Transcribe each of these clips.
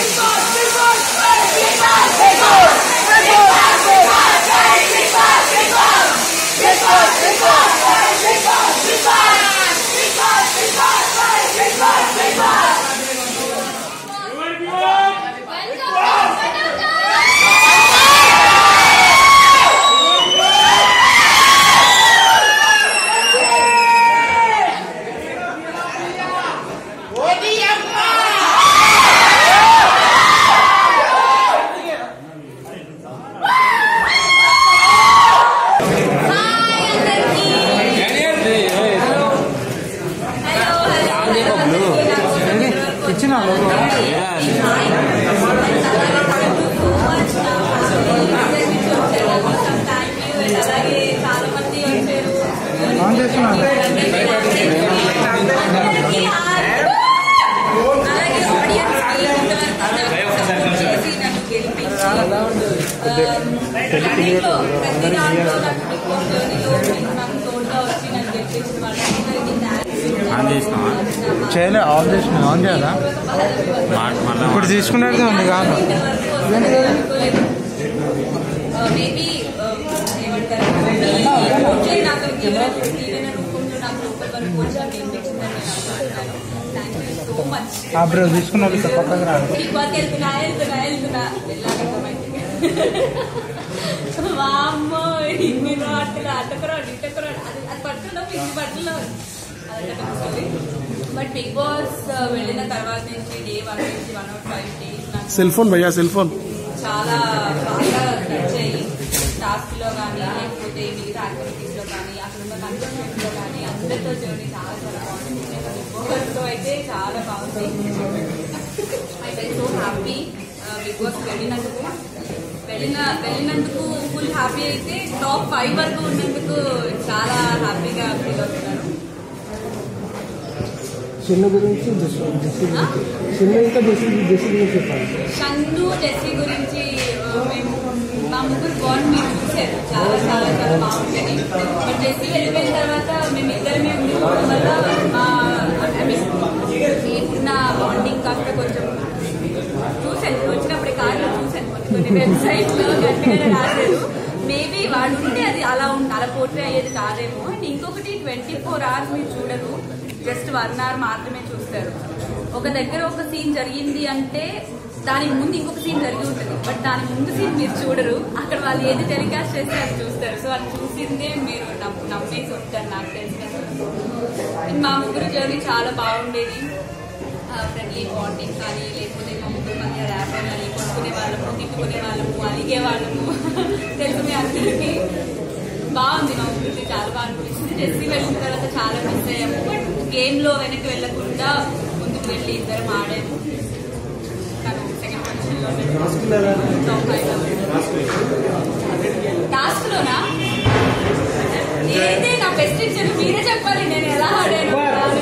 ఇచ్చిన ఆన్ చేస్తున్నా ఆన్ చేసినావా చేయలే ఆన్ చేసిన ఆన్ చేయాలా మాట మళ్ళా ఇప్పుడు తీసుకున్నట్టు ఉంది కాదు మేబీ ఏమంటారు వచ్చే నాకు ఏమైనా ఏదైనా రూపంలో నాకు లోపల వరకు వచ్చి నాకు infection thank you so much ఆ బ్రో తీసుకున్నట్టు ఇక్కడ పక్కకు రా ఇవాళ వెళ్తున్నా వెళ్తున్నా వెళ్తున్నా వెళ్ళాలి ఇంకా బయటికి వామ్మో మీరు అట్టుగా అట్టకురాడు ఇట్టకురాడు అది అది పట్టులో పిచ్చి పట్టులో బట్ బిగ్ బాస్ వెళ్ళిన తర్వాత నుంచి డే వన్ నుంచి వన్ అవుట్ ఫైవ్ డేస్ నాకు సెల్ ఫోన్ భయ్యా సెల్ ఫోన్ చాలా బాగా నచ్చాయి టాస్క్ లో కానీ లేకపోతే మిగతా యాక్టివిటీస్ లో కానీ అక్కడ ఉన్న కంటెస్టెంట్స్ లో కానీ అందరితో జర్నీ చాలా చాలా బాగుంది బిగ్ తో అయితే చాలా బాగుంది I well so happy big boss వెళ్ళినందుకు వెళ్ళిన వెళ్ళినందుకు ఫుల్ హ్యాపీ అయితే టాప్ ఫైవ్ వరకు ఉన్నందుకు చాలా హ్యాపీగా ఫీల్ అవుతున్నాను చిన్న గురించి జెస్సీ జెస్సీ గురించి చిన్న ఇంకా జెస్సీ జెస్సీ గురించి చెప్పాలి షన్ను జెస్సీ గురించి ఆ, మేము మా ముగ్గురు బాండ్ మీరు చూసారు చాలా చాలా చాలా బాగుంటుంది బట్ జెస్సీ వెళ్ళిపోయిన తర్వాత మేము ఇద్దరమే ఉండిపోవడం వల్ల మా ఐ మీన్ మీకున్న బాండింగ్ కాస్త కొంచెం చూసాను వచ్చినప్పుడు కార్లో చూసాను కొన్ని కొన్ని వెబ్సైట్లో గట్టిగా రాశారు మేబీ వాడు ఉంటే అది అలా ఉండి అలా పోర్ట్రే అయ్యేది కాదేమో అండ్ ఇంకొకటి ట్వంటీ ఫోర్ అవర్స్ మీరు చూడరు జస్ట్ వన్ అవర్ మాత్రమే చూస్తారు ఒక దగ్గర ఒక సీన్ జరిగింది అంటే దానికి ముందు ఇంకొక సీన్ జరిగి ఉంటుంది బట్ దాని ముందు సీన్ మీరు చూడరు అక్కడ వాళ్ళు ఏది టెలికాస్ట్ చేస్తే అది చూస్తారు సో అది చూసిందే మీరు నమ్ము నమ్మేసి ఉంటారు నాకు తెలిసిన మా ముగ్గురు జర్నీ చాలా బాగుండేది ఫ్రెండ్లీ బాండింగ్ కానీ లేకపోతే మా ముగ్గురు మధ్య ర్యాప్ కానీ కొట్టుకునే వాళ్ళము తిట్టుకునే వాళ్ళము అలిగే వాళ్ళము తెలుసు మీ అందరికీ బాగుంది మా ముగ్గురికి చాలా బాగా అనిపించింది జెస్సీ వెళ్ళిన తర్వాత చాలా మిస్ అయ్యాము బట్ గేమ్ లో వెనక్కి వెళ్ళకుండా ముందుకు వెళ్ళి ఇద్దరం ఆడాము తను సెకండ్ పొజిషన్ లో టాప్ టాస్క్ లోనా ఏదే నా బెస్ట్ ఇచ్చారు మీరే చెప్పాలి నేను ఎలా ఆడాను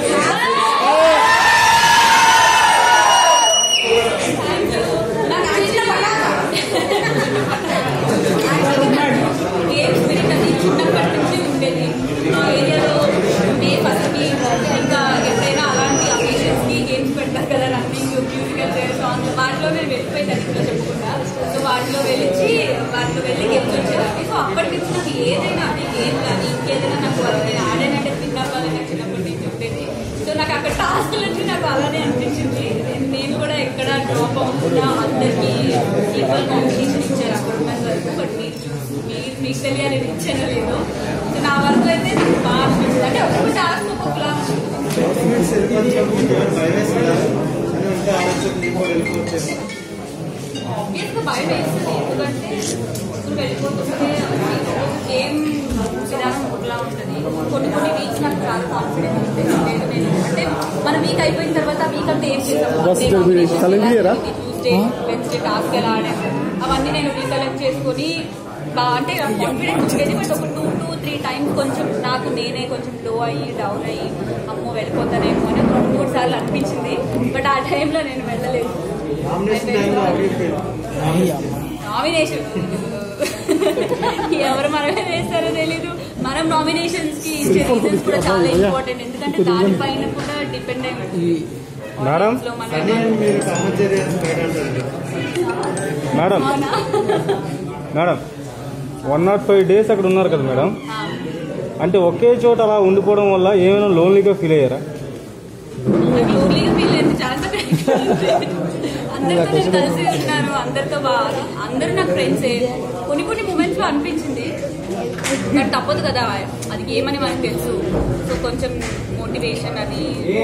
Thank you. నాకు చిన్న గేమ్ స్పిరిట్ అది చిన్నప్పటి నుంచి ఉండేది మా ఏరియాలో మే ఫస్ట్ కి ఇంకా ఎప్పుడైనా అలాంటి అకేషన్స్ కి గేమ్స్ పెడతారు కదా రన్నింగ్ మ్యూజికల్ చైర్ సాంగ్స్ వాటిలో నేను వెళ్ళిపోయింది ఇంట్లో చెప్పకుండా సో వాటిలో వెళ్ళి వాటిలో వెళ్ళి గేమ్స్ వచ్చేదాన్ని సో అప్పటి నుంచి నాకు ఏదైనా అది గేమ్ కానీ ఇంకేదైనా నాకు నేను ఆడానంటే విన్ అవ్వాలి నాకు చిన్నప్పటి నుంచి ఉండేది సో నాకు అక్కడ టాస్క్ నుంచి నాకు అలానే అనిపించింది నేను- నేను కూడా ఎక్కడ డ్రాప్ అవ్వకుండా అందరికీ ఈక్వల్ కాంపిటీషన్ ఇచ్చారు అక్కడ ఉన్నంత వరకు బట్ మీరు చూ- మీరు మీకు తెలియాలి నేను ఇచ్చానో లేదో సో నా వరకు అయితే బాగా అనిపించింది అంటే ఒక్కొక్క టాస్క్ ఒక్కొక్కలా ఆబ్వియస్ గా భయం వేస్తుంది ఎందుకంటే ముగ్గురు వెళ్ళిపోతుంటే గేమ్ విధానం ఒకలా ఉంటుంది కొన్ని కొన్ని వీక్స్ నాకు చాలా కాన్ఫిడెన్స్ ఉంది లేదు నేను అంటే మన వీక్ అయిపోయిన తర్వాత వీక్ అంతా ఏం బస్ జరిపి కలిగియరా? ట్యూస్డే వెన్స్డే టాస్క్ ఎలా ఆడాను అవన్నీ నేను రీకలెక్ట్ చేసుకొని బా- అంటే కాన్ఫిడెన్స్ ఉండేది బట్ ఒక టూ టూ త్రీ టైమ్స్ కొంచెం నాకు నేనే కొంచెం లో అయ్యి డౌన్ అయ్యి అమ్మో వెళ్ళిపోతానేమో అని ఒక రెండు మూడు సార్లు అనిపించింది బట్ ఆ టైంలో నేను వెళ్ళలేదు నామినేషన్ ఎవరు మనమే వేస్తారో తెలీదు మనం నామినేషన్స్ కి ఇచ్చే రీజన్స్ కూడా చాలా ఇంపార్టెంట్ ఎందుకంటే దానిపైన కూడా డిపెండ్ అయి ఉంటుంది మేడం? Audience లో మన- మేడం అవునా? Madam one not five days అక్కడ ఉన్నారు కదా మేడం ఆ, అంటే ఒకే చోట అలా ఉండిపోవడం వల్ల ఏమైనా లోన్లీగా ఫీల్ అయ్యారా నాకు లోన్లీగా ఫీల్ అయింది చాలా సార్లు అందరితో నేను కలిసి ఉన్నాను అందరితో బాగా అందరూ నాకు ఫ్రెండ్సే కొన్ని కొన్ని మూమెంట్స్ లో అనిపించింది బట్ తప్పదు కదా అది ఏమని మనకు తెలుసు సో కొంచెం మోటివేషన్ అది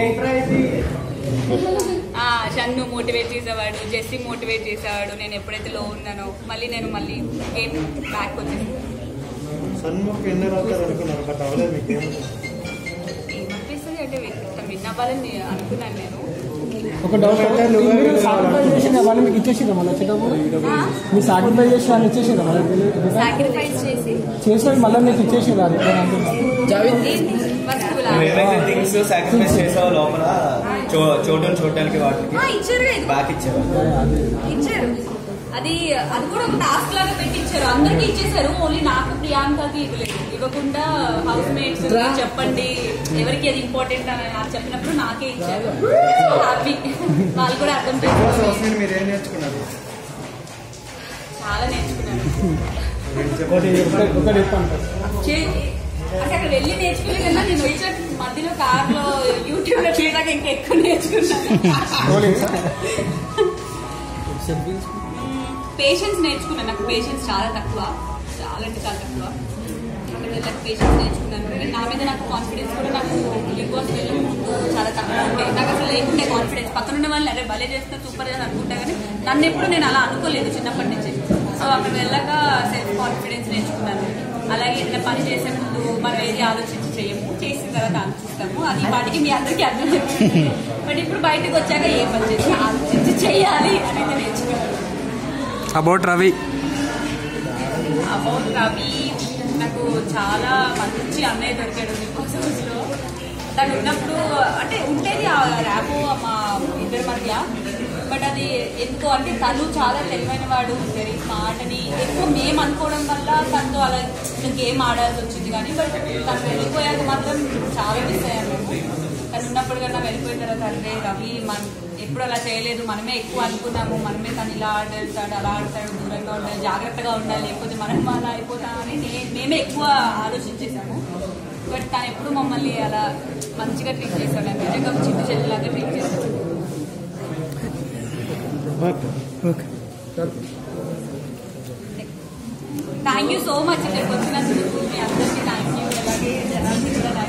ఆ, షన్ను మోటివేట్ చేసేవాడు జెస్సీ మోటివేట్ చేసేవాడు నేను ఎప్పుడైతే లో ఉన్నానో మళ్ళీ నేను మళ్ళీ గేమ్ బ్యాక్ వచ్చేసి సన్ముఖ్ ఎన్నర్ అవుతారు అనుకున్నారు బట్ అవలేదు మీకు ఏమనిపిస్తుంది అంటే తను విన్ అవ్వాలని అనుకున్నాను నేను ఒక డౌట్ మీరు సాక్రిఫైస్ చేసిన వాళ్ళు మీకు ఇచ్చేసిందా మళ్ళీ వచ్చేటప్పుడు మీరు సాక్రిఫైస్ చేసి వాళ్ళు ఇచ్చేసిందా మళ్ళీ సాక్రిఫైస్ చేసి చేసిన మళ్ళీ మీకు ఇచ్చేసిందా ఏంటి వస్తువులా ఏవైతే థింగ్స్ సాక్రిఫైస్ చేసావో లోపల చో- చోటును చూడడానికి వాటికి ఆ, ఇచ్చారు ఇది బ్యాక్ ఇచ్చారు ఇచ్చారు అది అది కూడా ఒక టాస్క్ లాగా పెట్టి ఇచ్చారు అందరికి ఇచ్చేసారు ఓన్లీ నాకు ప్రియాంకకి ఇవ్వలేదు ఇవ్వకుండా హౌస్ మేట్స్ చెప్పండి ఎవరికి అది ఇంపార్టెంట్ అని నాకు చెప్పినప్పుడు నాకే ఇచ్చారు హ్యాపీ వాళ్ళు కూడా అర్థం చేసుకోవాలి మీరు ఏం నేర్చుకున్నారు చాలా నేర్చుకున్నాను ఒకటి ఒకటి చెప్పండి చే- అంటే అక్కడ వెళ్ళి నేర్చుకోలేదు కన్నా నేను వచ్చే మధ్యలో కార్ లో యూట్యూబ్ లో చేయడానికి ఇంకా ఎక్కువ నేర్చుకున్నాను పేషెన్స్ నేర్చుకున్నాను నాకు పేషెన్స్ చాలా తక్కువ చాలా అంటే చాలా తక్కువ అక్కడ వెళ్ళాక పేషెన్స్ నేర్చుకున్నాను ఇంకా నా మీద నాకు కాన్ఫిడెన్స్ కూడా నాకు బిగ్ బాస్ వెళ్ళే ముందు చాలా తక్కువ ఉండే నాకు అసలు లేకుండే కాన్ఫిడెన్స్ పక్కన ఉన్న వాళ్ళు అరే భలే చేస్తే సూపర్ చేస్తా అనుకుంటా కానీ నన్ను ఎప్పుడు నేను అలా అనుకోలేదు చిన్నప్పటి నుంచి సో అక్కడ వెళ్ళాక సెల్ఫ్ కాన్ఫిడెన్స్ నేర్చుకున్నాను అలాగే ఏదైనా పని చేసే ముందు మనం ఏది ఆలోచించి చేయము చేసిన తర్వాత ఆలోచిస్తాము అది వాటికి మీ అందరికీ అర్థమైపోతుంది బట్ ఇప్పుడు బయటకు వచ్చాక ఏ పని చేసి ఆలోచించి చేయాలి అనేది నేర్చుకున్నాను అబౌట్ రవి అబౌట్ రవి నాకు చాలా మంచి అన్నయ్య దొరికాడు బిగ్ బాస్ హౌస్ లో తను ఉన్నప్పుడు అంటే ఉండేది ఆ ర్యాపో మా ఇద్దరి మధ్య బట్ అది ఎందుకో అంటే తను చాలా తెలివైన వాడు వెరీ స్మార్ట్ అని ఎక్కువ మేము అనుకోవడం వల్ల తనతో అలా గేమ్ ఆడాల్సి వచ్చింది కానీ బట్ తను వెళ్ళిపోయాక మాత్రం చాలా మిస్ అయ్యాను మేము తను ఉన్నప్పుడు కన్నా వెళ్ళిపోయిన తర్వాత అరే రవి మనం ఎప్పుడు అలా చేయలేదు మనమే ఎక్కువ అనుకున్నాము మనమే తను ఇలా ఆడతాడు అలా ఆడతాడు దూరంగా ఉండాలి జాగ్రత్తగా ఉండాలి లేకపోతే మనం అలా అయిపోతామని నే- మేమే ఎక్కువ ఆలోచించేసాము బట్ తను ఎప్పుడు మమ్మల్ని అలా మంచిగా ట్రీట్ చేశాడు నాకు నిజంగా ఒక చిన్న చెల్లిలాగా ట్రీట్ చేశాడు థ్యాంక్ యూ సో మచ్ ఇక్కడికి వచ్చినందుకు మీ అందరికీ థ్యాంక్ యూ అలాగే జనానికి కూడా